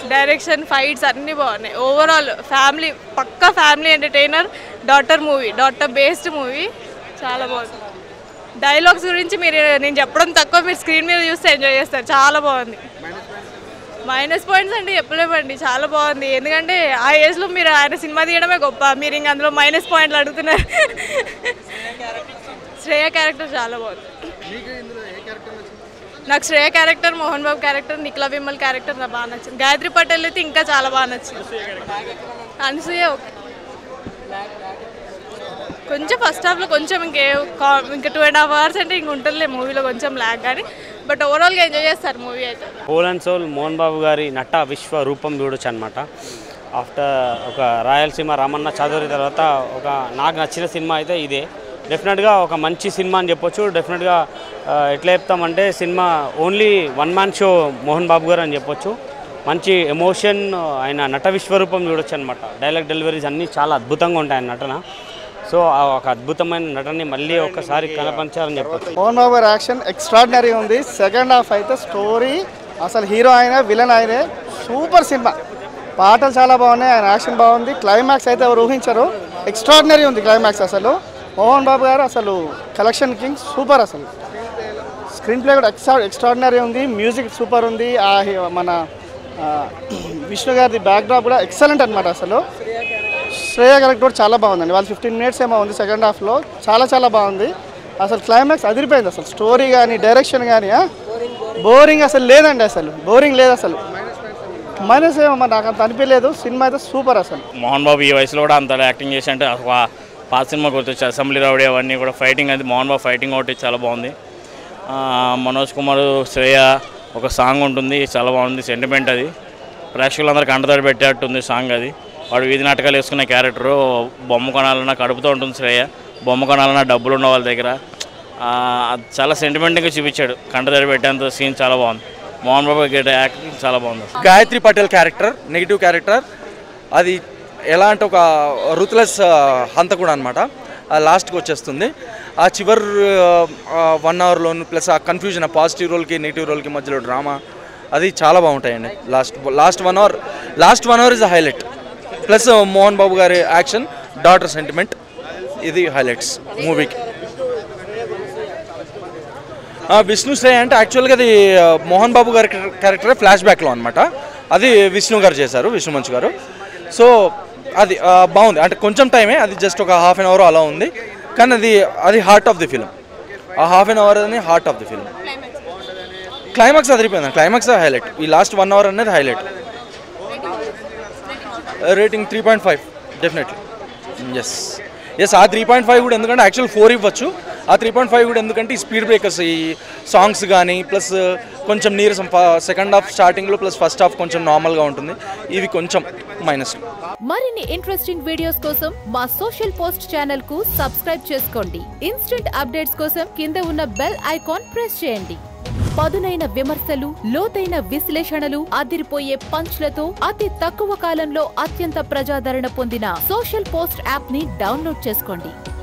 direction fights అన్నీ బాగున్నాయి overall family పక్కా family entertainer daughter movie daughter based movie చాలా బాగుంది డైలాగ్స్ గురించి మీరు నేను చెప్పడం తక్కువ మీరు స్క్రీన్ మీద చూస్తే ఎంజాయ్ చేస్తారు చాలా బాగుంది మైనస్ పాయింట్స్ అంటే చెప్పలేమండి చాలా బాగుంది ఎందుకంటే ఆ ఏజ్లో మీరు ఆయన సినిమా తీయడమే గొప్ప మీరు ఇంక అందులో మైనస్ పాయింట్లు అడుగుతున్నారు శ్రేయ క్యారెక్టర్ చాలా బాగుంది నాకు Shreya character Mohan Babu character Nikhila Vimal character నాకు బాగా నచ్చింది గాయత్రి పటేల్ అయితే ఇంకా చాలా బాగా నచ్చింది అనసూయ ఓకే కొంచెం ఫస్ట్ హాఫ్లో కొంచెం ఇంకే కా- ఇంకా టూ అండ్ హాఫ్ అవర్స్ అంటే ఇంక ఉంటుందిలే మూవీలో కొంచెం ల్యాక్ కానీ బట్ ఓవరాల్గా ఎంజాయ్ చేస్తారు మూవీ అయితే whole and soul Mohan Babu గారి నట విశ్వ రూపం చూడొచ్చు అనమాట ఆఫ్టర్ ఒక రాయలసీమ రామన్న చౌదరి తర్వాత ఒక నాకు నచ్చిన సినిమా అయితే ఇదే డెఫినెట్గా ఒక మంచి సినిమా అని చెప్పొచ్చు డెఫినెట్గా ఆ, ఎట్లా చెప్తామంటే సినిమా only one man show Mohan Babu గారు అని చెప్పొచ్చు మంచి ఎమోషన్ ఆయన నట విశ్వరూపం చూడొచ్చు అనమాట డైలాగ్ డెలివరీస్ అన్నీ చాలా అద్భుతంగా ఉంటాయి ఆయన నటన సో ఆ ఒక అద్భుతమైన నటనని మళ్ళీ ఒకసారి కనపరిచారని చెప్పొచ్చు మోహన్ బాబు గారి యాక్షన్ ఎక్స్ట్రాడినరీ ఉంది సెకండ్ హాఫ్ అయితే స్టోరీ అసలు హీరో ఆయన విలన్ ఆయనే సూపర్ సినిమా పాటలు చాలా బాగున్నాయి ఆయన యాక్షన్ బాగుంది క్లైమాక్స్ అయితే ఎవరు ఊహించరు ఎక్స్ట్రాడినరీ ఉంది క్లైమాక్స్ అసలు మోహన్ బాబు గారు అసలు కలెక్షన్ కింగ్ సూపర్ అసలు స్క్రీన్ ప్లే కూడా ఎక్స్ట్రా ఎక్స్ట్రాడినరీ ఉంది మ్యూజిక్ సూపర్ ఉంది ఆ హీ- మన ఆ, విష్ణు గారిది బ్యాక్డ్రాప్ కూడా ఎక్సలెంట్ అనమాట అసలు శ్రేయ క్యారెక్టర్ కూడా చాలా బాగుందండి వాళ్ళు ఫిఫ్టీన్ మినిట్స్ ఏమో ఉంది సెకండ్ హాఫ్లో చాలా చాలా బాగుంది అసలు క్లైమాక్స్ అదిరిపోయింది అసలు స్టోరీ కానీ డైరెక్షన్ కానీ బోరింగ్ అసలు లేదండి అసలు బోరింగ్ లేదు అసలు మైనస్ ఏమో మరి నాకు అంత అనిపించలేదు సినిమా అయితే సూపర్ అసలు మోహన్ బాబు ఈ వయసులో కూడా అంత యాక్టింగ్ చేసి అంటే ఒక పాత సినిమా గుర్తొచ్చు అసెంబ్లీ రౌడీ అవన్నీ కూడా ఫైటింగ్ అది మోహన్ బాబు ఫైటింగ్ ఒకటి చాలా బాగుంది ఆ, మనోజ్ కుమార్ శ్రేయ ఒక సాంగ్ ఉంటుంది చాలా బాగుంది సెంటిమెంట్ అది ప్రేక్షకులందరికీ అండదాడి పెట్టేట్టుంది సాంగ్ అది వాడు వీధి నాటకాలు వేసుకునే క్యారెక్టరు బొమ్మ కొనాలన్నా కడుపుతూ ఉంటుంది శ్రేయ బొమ్మ కొనాలన్నా డబ్బులు ఉన్న వాళ్ళ దగ్గర ఆ, అది చాలా సెంటిమెంట్గా చూపించాడు కంటదాడి పెట్టేంత సీన్ చాలా బాగుంది మోహన్ బాబు గెట్ యాక్టింగ్ చాలా బాగుంది Gayatri Patel character negative character అది ఎలా అంటే ఒక రుత్లెస్ హంతకుడు అనమాట లాస్ట్కి వచ్చేస్తుంది ఆ చివరి వన్ అవర్లోను ప్లస్ ఆ కన్ఫ్యూజన్ ఆ పాజిటివ్ రోల్కి నెగిటివ్ రోల్కి మధ్యలో డ్రామా అది చాలా బాగుంటాయండి last last one hour last one hour is a highlight plus Mohan Babu గారి యాక్షన్ డాటర్ సెంటిమెంట్ ఇది హైలైట్స్ మూవీకి ఆ, విష్ణు శ్రేయ అంటే యాక్చువల్గా అది ఆ, మోహన్ బాబు గారి క్యారెక్టర్ ఫ్లాష్ బ్యాక్లో అనమాట అది విష్ణు గారు చేశారు విష్ణు మంచు గారు సో అది ఆ, బాగుంది అంటే కొంచెం టైమే అది జస్ట్ ఒక హాఫ్ అన్ అవర్ అలా ఉంది కానీ అది అది హార్ట్ ఆఫ్ ది ఫిలిం ఆ హాఫ్ అన్ అవర్ అని heart of the film climax అదిరిపోయింది క్లైమాక్స్ హైలైట్ ఈ లాస్ట్ వన్ అవర్ అనేది highlight rating three point five definitely yes yes ఆ త్రీ పాయింట్ ఫైవ్ కూడా ఎందుకంటే యాక్చువల్ ఫోర్ ఇవ్వచ్చు ఆ త్రీ పాయింట్ ఫైవ్ కూడా ఎందుకంటే ఈ స్పీడ్ బ్రేకర్స్ ఈ సాంగ్స్ కానీ ప్లస్ కొంచెం నీరసం సెకండ్ హాఫ్ స్టార్టింగ్లో ప్లస్ ఫస్ట్ హాఫ్ కొంచెం నార్మల్గా ఉంటుంది ఇవి కొంచెం మైనస్ మరిన్ని ఇంట్రెస్టింగ్ వీడియోస్ కోసం మా సోషల్ పోస్ట్ ఛానల్ కు సబ్స్క్రైబ్ చేసుకోండి ఇన్స్టెంట్ అప్డేట్స్ కోసం కింద ఉన్న బెల్ ఐకాన్ ప్రెస్ చేయండి పదునైన విమర్శలు లోతైన విశ్లేషణలు అదిరిపోయే పంచ్లతో అతి తక్కువ కాలంలో అత్యంత ప్రజాదరణ పొందిన సోషల్ పోస్ట్ యాప్ ని డౌన్లోడ్ చేసుకోండి